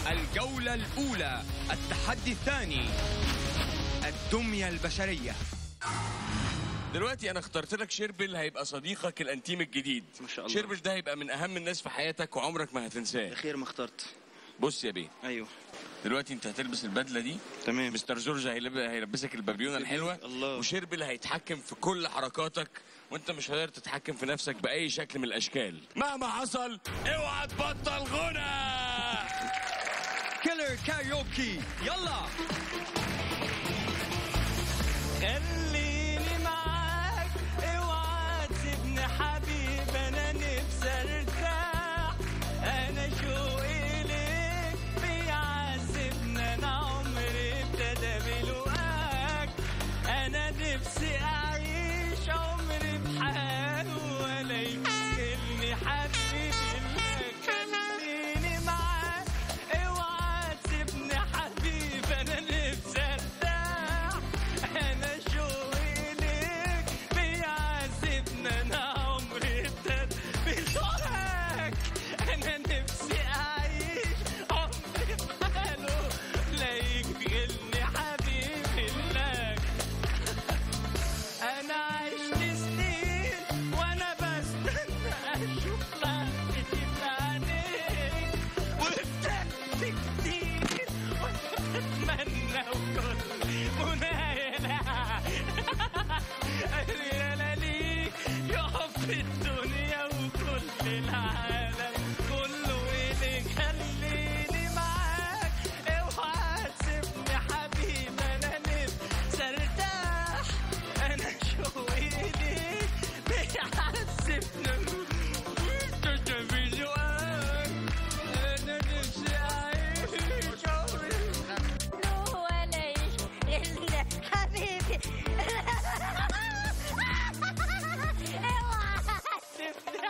الجولة الأولى التحدي الثاني الدمية البشرية دلوقتي انا اخترت لك شيربل هيبقى صديقك الانتيم الجديد ما شاء الله. شيربل ده هيبقى من اهم الناس في حياتك وعمرك ما هتنساه خير ما اخترت بص يا بيه ايوه دلوقتي انت هتلبس البدله دي تمام مستر جورج هيلب- هيلبسك البابيونه الحلوه الله. وشيربل هيتحكم في كل حركاتك وانت مش هتقدر تتحكم في نفسك باي شكل من الاشكال مهما حصل اوعى تبطل غنى كيلر كايوكي يلا خليني معاك اوعى تسيبني حبيب انا نفسي ارتاح انا شوقي ليك بيعذبني انا عمري ابتدى بلقاك انا نفسي اعيش عمري بحاله ولا يشغلني حبيبي لك خليني معاك اوعى تسيبني حبيب انا نفسي ارتاح انا شوقي ليك بيعذبني انا عمري ابتدى بلقاك انا نفسي اعيش عمري بحاله لا يشغلني حبيبي لك انا عشت سنين وانا بستنى اشوف لحظتي في عينيك وابتدت كتير وانا بتمنى وكل منايا ريالة ليك يقف في الدنيا وكل العالم كله إليك خليني معاك اوعى تسيبني حبيبي انا نفسي ارتاح انا شوقي ليك بيعذبني انت في جواك انا نفسي اعيش عمري ولا يشغلنا حبيبي اوعى سيبني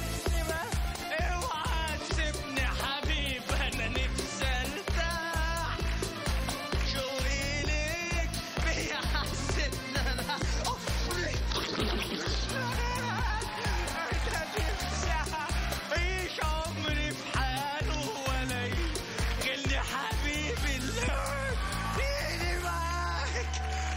اوعى تسيبني حبيب انا نفسي ارتاح شوقي ليك بيحسسني انا انا نفسي اعيش عمري في حاله ولا يشغلني حبيبي اللي فيني معاك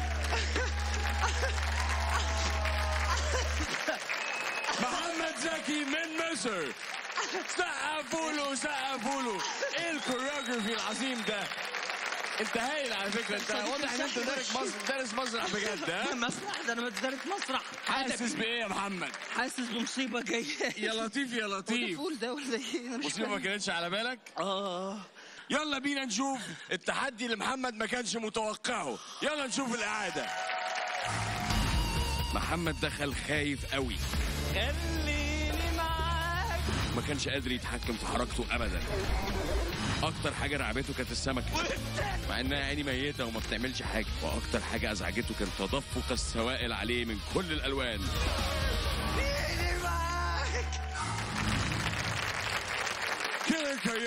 محمد زكي من مصر سقفوا له سقفوا له ايه الكوريوجرافي العظيم ده انت هايل على فكره انت واضح ان انت دارس مصر دارس مسرح بجد ها مسرح ده انا بدرت مسرح حاسس بايه يا محمد حاسس بمصيبه جايه يا لطيف يا لطيف فول ده ولا ايه انا مش مصيبه ما كانتش على بالك اه يلا بينا نشوف التحدي اللي محمد ما كانش متوقعه يلا نشوف الاعاده محمد دخل خايف قوي خليني معاك ما كانش قادر يتحكم في حركته ابدا اكتر حاجه رعبته كانت السمكه مع انها عيني ميته وما بتعملش حاجه واكتر حاجه ازعجته كان تدفق السوائل عليه من كل الالوان خليني معاك كيلر